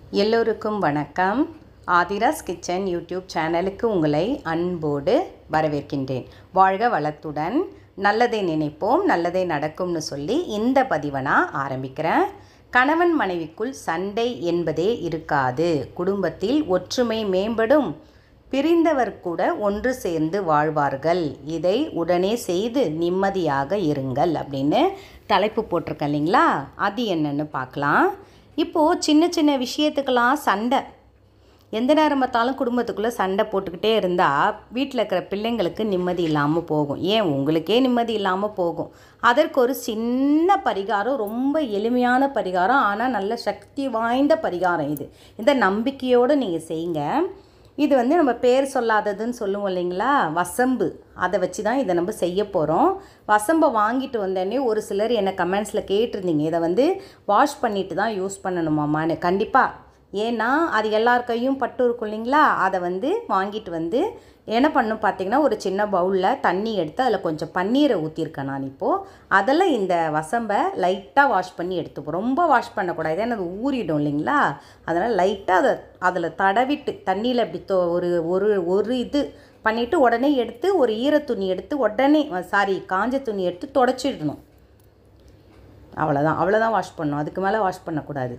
எல்லோருக்கும் வணக்கம் Aadhira's kitchen YouTube சேனலுக்கு உங்களை அன்போடு வரவேற்கின்றேன் வாழ்க வளத்துடன் நல்லதை நினைப்போம் நல்லதை நடக்கும்னு சொல்லி இந்த பதிவை நான் ஆரம்பிக்கிறேன் கணவன் மனைவிக்குள் சண்டை என்பதே இருக்காது குடும்பத்தில் ஒற்றுமை மேம்படும் பிரிந்தவர் கூட ஒன்று சேர்ந்து வாழ்வார்கள் இதை உடனே செய்து நிம்மதியாக இருங்கள் அப்படின்னு தலைப்பு போட்டிருக்கேன் இல்லைங்களா அது என்னன்னு பார்க்கலாம் இப்போது சின்ன சின்ன விஷயத்துக்கெல்லாம் சண்டை எந்த நேரம் பார்த்தாலும் குடும்பத்துக்குள்ளே சண்டை போட்டுக்கிட்டே இருந்தால் வீட்டில் இருக்கிற பிள்ளைங்களுக்கு நிம்மதி இல்லாமல் போகும் ஏன் உங்களுக்கே நிம்மதி இல்லாமல் போகும் அதற்கு ஒரு சின்ன பரிகாரம் ரொம்ப எளிமையான பரிகாரம் ஆனால் நல்ல சக்தி வாய்ந்த பரிகாரம் இது இந்த நம்பிக்கையோடு நீங்கள் செய்யுங்க இது வந்து நம்ம பேர் சொல்லாததுன்னு சொல்லுவோம் இல்லைங்களா வசம்பு அதை வச்சு தான் இதை நம்ம செய்ய போகிறோம் வசம்பை வாங்கிட்டு வந்தோடனே ஒரு சிலர் என்னை கமெண்ட்ஸில் கேட்டிருந்தீங்க இதை வந்து வாஷ் பண்ணிட்டு தான் யூஸ் பண்ணணுமாமான்னு கண்டிப்பாக ஏன்னா அது எல்லார் கையும் பட்டு இருக்கும் இல்லைங்களா அதை வந்து வாங்கிட்டு வந்து என்ன பண்ணும் பார்த்தீங்கன்னா ஒரு சின்ன பவுலில் தண்ணி எடுத்து அதில் கொஞ்சம் பன்னீரை ஊற்றிருக்கேன் நான் இப்போது அதில் இந்த வசம்பை லைட்டாக வாஷ் பண்ணி எடுத்துப்போம் ரொம்ப வாஷ் பண்ணக்கூடாது ஏன்னா அது ஊறிடும் இல்லைங்களா அதனால் லைட்டாக அதை அதில் தடவிட்டு தண்ணியில் இப்படி தோ ஒரு ஒரு ஒரு இது பண்ணிவிட்டு உடனே எடுத்து ஒரு ஈர துணி எடுத்து உடனே சாரி காஞ்ச துணி எடுத்து தொடச்சிடணும் அவ்வளோதான் அவ்வளோதான் வாஷ் பண்ணணும் அதுக்கு மேலே வாஷ் பண்ணக்கூடாது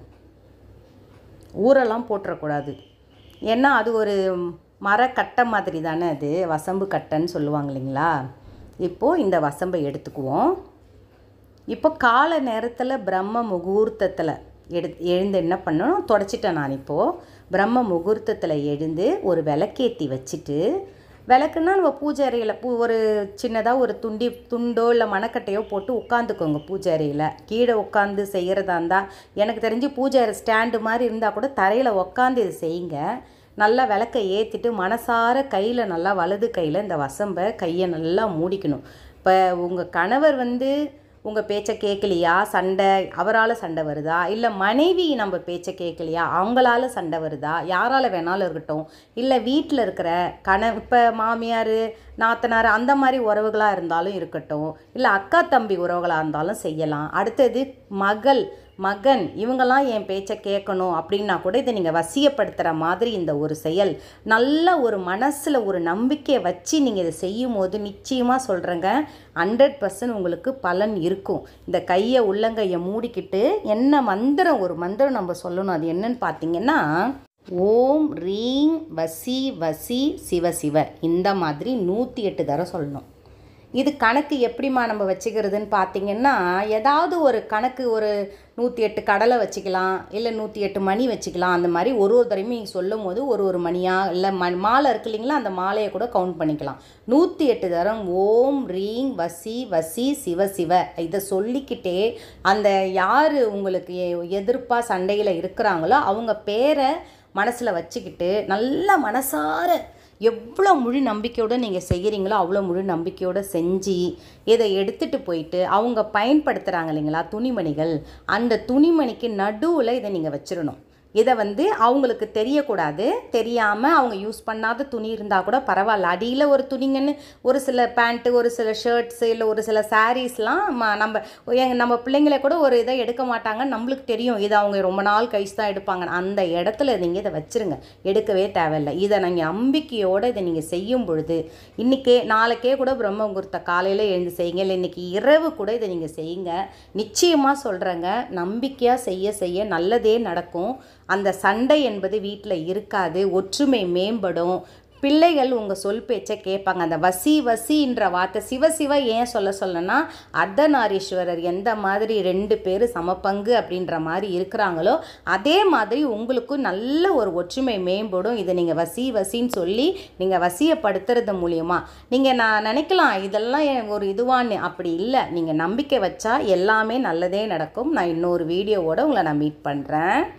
ஊரெல்லாம் போட்டுறக்கூடாது ஏன்னா அது ஒரு மரக்கட்டை மாதிரி தானே அது வசம்பு கட்டைன்னு சொல்லுவாங்க இல்லைங்களா இப்போது இந்த வசம்பை எடுத்துக்குவோம் இப்போ கால நேரத்தில் பிரம்ம முகூர்த்தத்தில் எடு எழுந்து என்ன பண்ணணும் தொடச்சிட்டேன் நான் இப்போது பிரம்ம முகூர்த்தத்தில் எழுந்து ஒரு விளக்கேற்றி வச்சுட்டு விளக்குன்னா நம்ம பூஜை அறையில் பூ ஒரு சின்னதாக ஒரு துண்டி துண்டோ இல்லை மணக்கட்டையோ போட்டு உட்காந்துக்கோங்க பூஜை அறையில் கீழே உட்காந்து செய்கிறதா இருந்தால் எனக்கு தெரிஞ்சு பூஜை அறை ஸ்டாண்டு மாதிரி இருந்தால் கூட தரையில் உட்காந்து இது செய்யுங்க நல்லா விளக்கை ஏற்றிட்டு மனசார கையில் நல்லா வலது கையில் இந்த வசம்பை கையை நல்லா மூடிக்கணும் இப்போ உங்கள் கணவர் வந்து உங்கள் பேச்சை கேட்கலையா சண்டை அவரால் சண்டை வருதா இல்லை மனைவி நம்ம பேச்சை கேட்கலையா அவங்களால சண்டை வருதா யாரால் வேணாலும் இருக்கட்டும் இல்லை வீட்டில் இருக்கிற கண இப்போ மாமியார் நாத்தனார் அந்த மாதிரி உறவுகளாக இருந்தாலும் இருக்கட்டும் இல்லை அக்கா தம்பி உறவுகளாக இருந்தாலும் செய்யலாம் அடுத்தது மகள் மகன் இவங்கெல்லாம் என் பேச்சை கேட்கணும் அப்படின்னா கூட இதை நீங்கள் வசியப்படுத்துகிற மாதிரி இந்த ஒரு செயல் நல்ல ஒரு மனசில் ஒரு நம்பிக்கையை வச்சு நீங்கள் இதை செய்யும் போது நிச்சயமாக சொல்கிறேங்க ஹண்ட்ரட் பர்சன்ட் உங்களுக்கு பலன் இருக்கும் இந்த கையை உள்ளங்கையை மூடிக்கிட்டு என்ன மந்திரம் ஒரு மந்திரம் நம்ம சொல்லணும் அது என்னன்னு பார்த்தீங்கன்னா ஓம் ரீங் வசி வசி சிவ சிவ இந்த மாதிரி நூற்றி எட்டு தடவை சொல்லணும் இது கணக்கு எப்படிம்மா நம்ம வச்சுக்கிறதுன்னு பார்த்தீங்கன்னா ஏதாவது ஒரு கணக்கு ஒரு நூற்றி எட்டு கடலை வச்சுக்கலாம் இல்லை நூற்றி எட்டு மணி வச்சுக்கலாம் அந்த மாதிரி ஒரு ஒரு தடவையும் நீங்கள் சொல்லும் போது ஒரு ஒரு மணியாக இல்லை ம மாலை இருக்கு இல்லைங்களா அந்த மாலையை கூட கவுண்ட் பண்ணிக்கலாம் நூற்றி எட்டு தரம் ஓம் ரீங் வசி வசி சிவ சிவ இதை சொல்லிக்கிட்டே அந்த யார் உங்களுக்கு எதிர்ப்பாக சண்டையில் இருக்கிறாங்களோ அவங்க பேரை மனசில் வச்சுக்கிட்டு நல்ல மனசார எவ்வளோ முழு நம்பிக்கையோடு நீங்கள் செய்கிறீங்களோ அவ்வளோ முழு நம்பிக்கையோடு செஞ்சு இதை எடுத்துகிட்டு போயிட்டு அவங்க பயன்படுத்துகிறாங்க இல்லைங்களா துணிமணிகள் அந்த துணிமணிக்கு நடுவில் இதை நீங்கள் வச்சிடணும் இதை வந்து அவங்களுக்கு தெரியக்கூடாது தெரியாமல் அவங்க யூஸ் பண்ணாத துணி இருந்தால் கூட பரவாயில்ல அடியில் ஒரு துணிங்கன்னு ஒரு சில பேண்ட்டு ஒரு சில ஷர்ட்ஸு இல்லை ஒரு சில சாரீஸ்லாம் ம நம்ம எங்க நம்ம பிள்ளைங்கள கூட ஒரு இதை எடுக்க மாட்டாங்க நம்மளுக்கு தெரியும் இதை அவங்க ரொம்ப நாள் கழிச்சு தான் எடுப்பாங்க அந்த இடத்துல நீங்கள் இதை வச்சுருங்க எடுக்கவே தேவையில்லை இதை நீங்கள் நம்பிக்கையோடு இதை நீங்கள் செய்யும் பொழுது இன்றைக்கே நாளைக்கே கூட பிரம்ம முகூர்த்த காலையில் எழுந்து செய்யுங்க இல்லை இன்றைக்கி இரவு கூட இதை நீங்கள் செய்யுங்க நிச்சயமாக சொல்கிறேங்க நம்பிக்கையாக செய்ய செய்ய நல்லதே நடக்கும் அந்த சண்டை என்பது வீட்டில் இருக்காது ஒற்றுமை மேம்படும் பிள்ளைகள் உங்கள் சொல் பேச்சை கேட்பாங்க அந்த வசி வசின்ற வார்த்தை சிவ சிவ ஏன் சொல்ல சொல்லனா அர்த்தநாரீஸ்வரர் எந்த மாதிரி ரெண்டு பேர் சமப்பங்கு அப்படின்ற மாதிரி இருக்கிறாங்களோ அதே மாதிரி உங்களுக்கும் நல்ல ஒரு ஒற்றுமை மேம்படும் இதை நீங்கள் வசி வசின்னு சொல்லி நீங்கள் வசியப்படுத்துறது மூலியமாக நீங்கள் நான் நினைக்கலாம் இதெல்லாம் ஒரு இதுவான்னு அப்படி இல்லை நீங்கள் நம்பிக்கை வச்சா எல்லாமே நல்லதே நடக்கும் நான் இன்னொரு வீடியோவோட உங்களை நான் மீட் பண்ணுறேன்